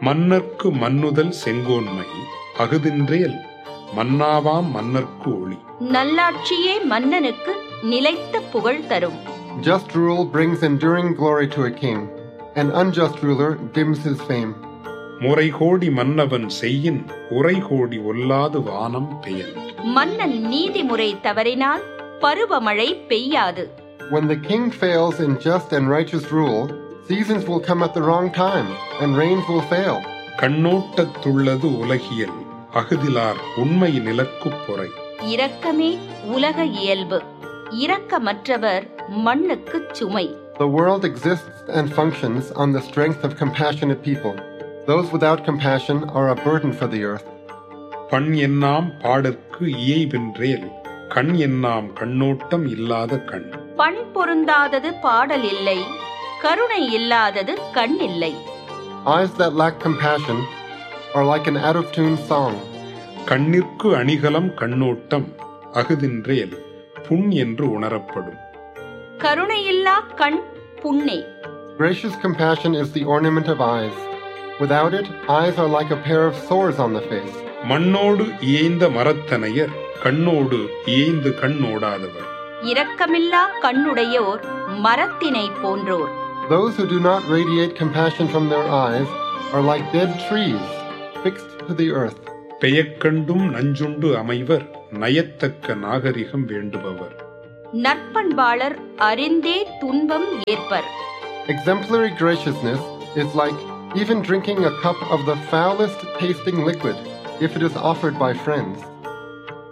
மன்னர்க்கு மன்னுதல் செங்கோன்மை அகுதின்றேல் மன்னாவாம் மன்னர்க்கு ஒளி நல்லாட்சியே மன்னனுக்கு நிலைத்த புகழ் தரும் Just rule brings enduring glory to a king. An unjust ruler dims his fame. முறை கோடி மன்னவன் செய்யின் உரை கோடி ஒல்லாது வானம் பெயல் மன்னன் நீதிமுறை தவறினால் பருவமழை பெய்யாது When the king fails in just and righteous rule, seasons will come at the wrong time, and rains will fail. கண்ணோட்டத்துள்ளது உலகியல் அகுதிலார் உண்மை நிலக்குப் பொறை இரக்கமே உலக இயல்பு இரக்கமற்றவர் மண்ணுக்குச் சுமை The world exists and functions on the strength of compassionate people. Those without compassion are a burden for the earth. பண் என்னாம் பாடற்கு இயைபென்றேல் கண் என்னாம் கண்ணோட்டம் இல்லாத கண் பண் பொருந்தாதது பாடல் இல்லை கருணை இல்லாதது கண் இல்லை Eyes that lack compassion are like an out of tune song. கண்ணிற்கு அணிகலம் கண்ணோட்டம் அகுதின்றேல் புண் என்று உணரப்படும் கருணையில்லா கண் புண்ணே Gracious compassion is the ornament of eyes. Without it, eyes are like a pair of sores on the face. மண்ணோடு இயைந்த மரத்தனையர் கண்ணோடு இயைந்து கண்ணோடாதவர் இரக்கமில்லா கண்ணுடையோர் மரத்தினை போன்றோர் Those who do not radiate compassion from their eyes are like dead trees, fixed to the earth. பெயக்கண்டும் நஞ்சுண்டு அமைவர் நயத்தக்க நாகரிகம் வேண்டுபவர் நற்பண்பாளர் அறிந்தே துன்பம் ஏற்பர் Exemplary graciousness is like even drinking a cup of the foulest tasting liquid if it is offered by friends.